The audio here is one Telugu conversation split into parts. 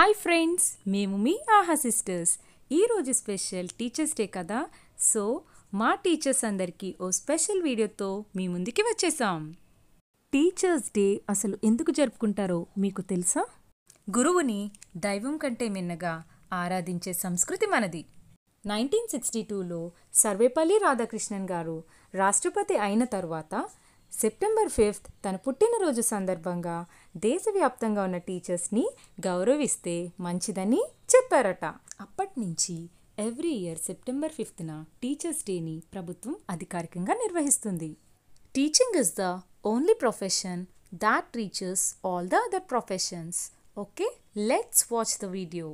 హాయ్ ఫ్రెండ్స్ మేము మీ ఆహా సిస్టర్స్ ఈరోజు స్పెషల్ టీచర్స్ డే కదా సో మా టీచర్స్ అందరికీ ఓ స్పెషల్ వీడియోతో మీ ముందుకి వచ్చేసాం టీచర్స్ డే అసలు ఎందుకు జరుపుకుంటారో మీకు తెలుసా గురువుని దైవం కంటే మిన్నగా ఆరాధించే సంస్కృతి మనది నైన్టీన్ సిక్స్టీ టూలో సర్వేపల్లి రాధాకృష్ణన్ గారు రాష్ట్రపతి అయిన తర్వాత సెప్టెంబర్ ఫిఫ్త్ తన పుట్టినరోజు సందర్భంగా దేశవ్యాప్తంగా ఉన్న టీచర్స్ని గౌరవిస్తే మంచిదని చెప్పారట అప్పటి నుంచి ఎవ్రీ ఇయర్ సెప్టెంబర్ ఫిఫ్త్న టీచర్స్ డేని ప్రభుత్వం అధికారికంగా నిర్వహిస్తుంది teaching is the only profession that reaches all the other professions okay let's watch the video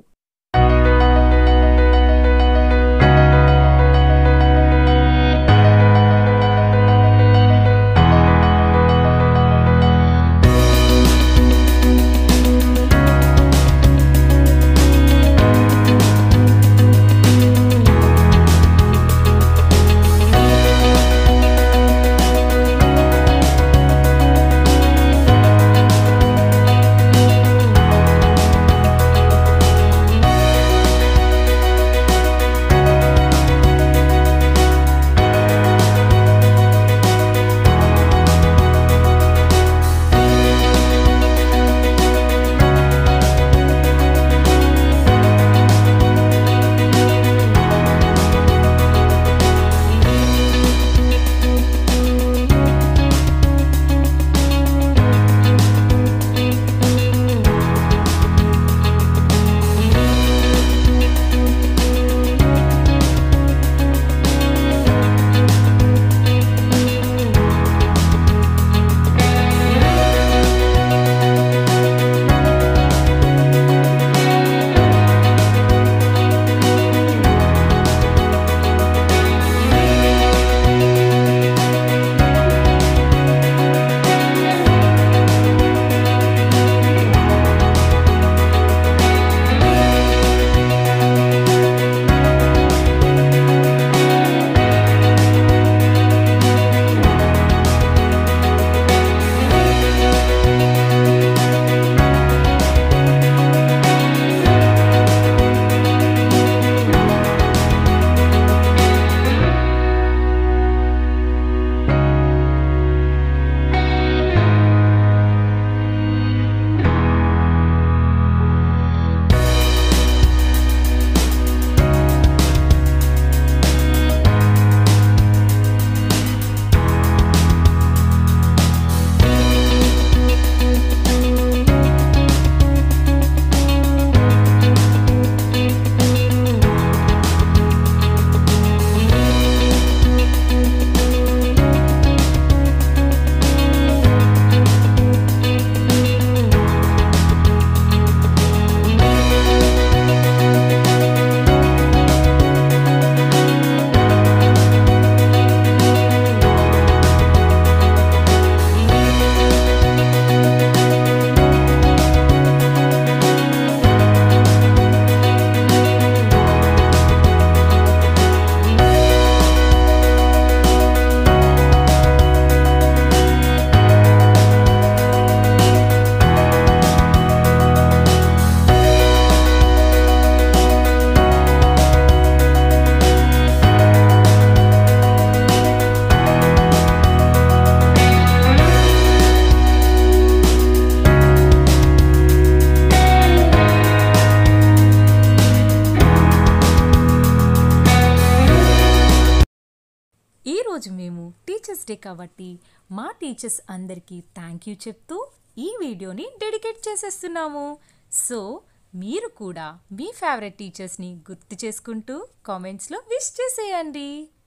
ఈరోజు మేము టీచర్స్ డే కాబట్టి మా టీచర్స్ అందరికీ థ్యాంక్ యూ చెప్తూ ఈ వీడియోని డెడికేట్ చేసేస్తున్నాము సో మీరు కూడా మీ ఫేవరెట్ టీచర్స్ని గుర్తు చేసుకుంటూ కామెంట్స్లో విష్ చేసేయండి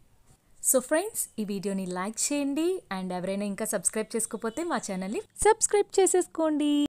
సో ఫ్రెండ్స్ ఈ వీడియోని లైక్ చేయండి అండ్ ఎవరైనా ఇంకా సబ్స్క్రైబ్ చేసుకోకపోతే మా ఛానల్ని సబ్స్క్రైబ్ చేసేసుకోండి